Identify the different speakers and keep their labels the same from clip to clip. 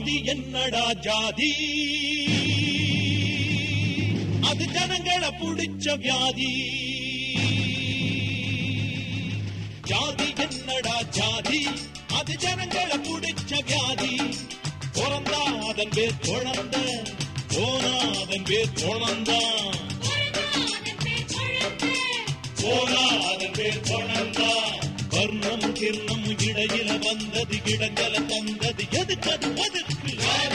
Speaker 1: ஜாதி என்னடா ஜாதி அது ஜனங்களை புடிச்ச வியாதி ஜாதி என்னடா ஜாதி அது ஜனங்களை புடிச்ச வியாதி பிறந்தா அதன் பேர் குழந்த போனா அதன் பேர் குழந்தான் போனா அதன் பேர் குழந்தா வர்ணம் கிர்ணம் இடையில வந்தது இடங்கல தந்தது எதுக்கு அது எதுக்கு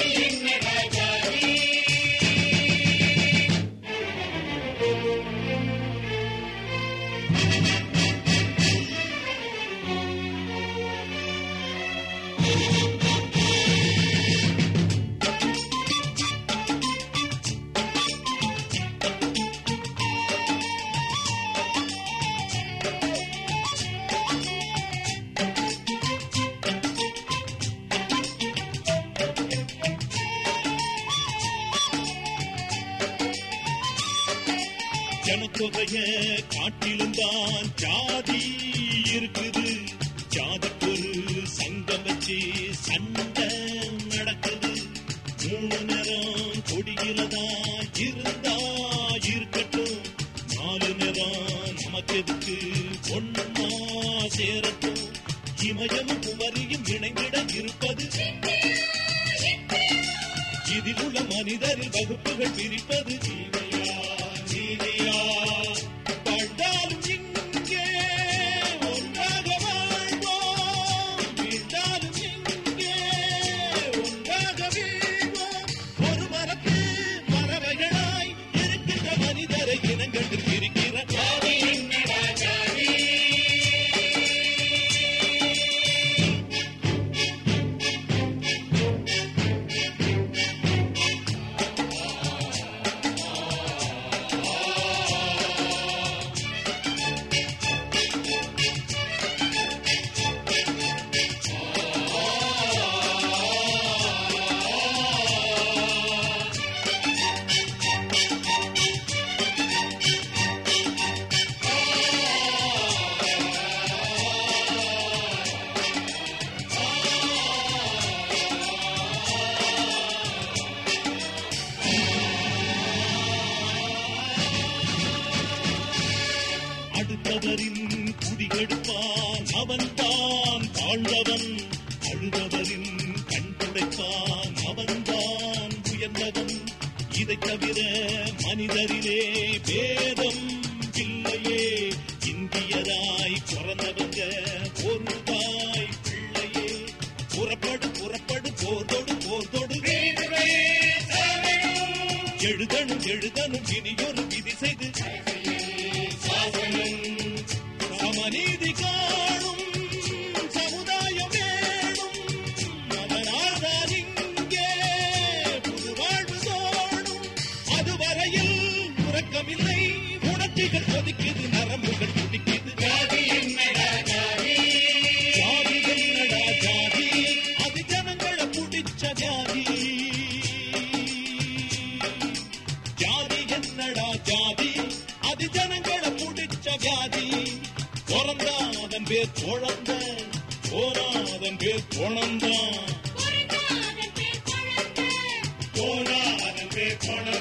Speaker 1: ஜனத்தொகைய காட்டிலும் தான் ஜாதி இருக்குது ஜாதிக்கொரு சங்கம் வச்சு சண்டை நடக்குது மூணு நேரம் கொடியில தான் இருந்தா இருக்கட்டும் நாலு நேரம் நமக்கு எதுக்கு ஒன்னா சேரட்டும் இமயமும் குமரியும் இணைந்திட இருப்பது இதில் உள்ள மனிதரில் வகுப்புகள் பிரிப்பது நீதியா நீதியா வாழ்ந்தாலும் இங்கே ஒன்றாக வாழ்வோம் வீழ்ந்தாலும் இங்கே ஒன்றாக வீழ்வோம் ஒரு மரத்து பறவைகளாய் இருக்கின்ற மனிதரை இனங்கள் இருக்கிற ஜாதி என்னடா ஜாதி அடுத்தவரின் குடிகெடுப்பான் அவன் தான் தாழ்ந்தவன் அழுதவரின் கண் துடைப்பான் அவன் தான் உயர்ந்தவன் இதை தவிர மனிதரிலே பேதம் இல்லையே இந்தியராய் பிறந்தவங்க ஒரு தாய் பிள்ளையே புறப்படு புறப்படு போர்தொடு போர்தொடு எழுதணும் எழுதணும் இனியொரு விதி செய்து சாசனம் சமநீதி காணும் சமுதாயம் வேணும் அதனால்தான் இங்கே புது வாழ்வு தோணும் அதுவரையில் உறக்கமில்லை உணர்ச்சிகள் கொதிக்குது நரம்புகள் துடிக்குது ஜாதி என்னடா ஜாதி ஜாதி என்னடா ஜாதி அது ஜனங்களை புடிச்ச ஜாதி ஜாதி என்னடா ஜாதி அது ஜனங்களை புடிச்ச வியாதி பிறந்தாதன் பேர் குழந்த போராதன் பேர் குழந்தான் போராதன் பேர் குழந்தான்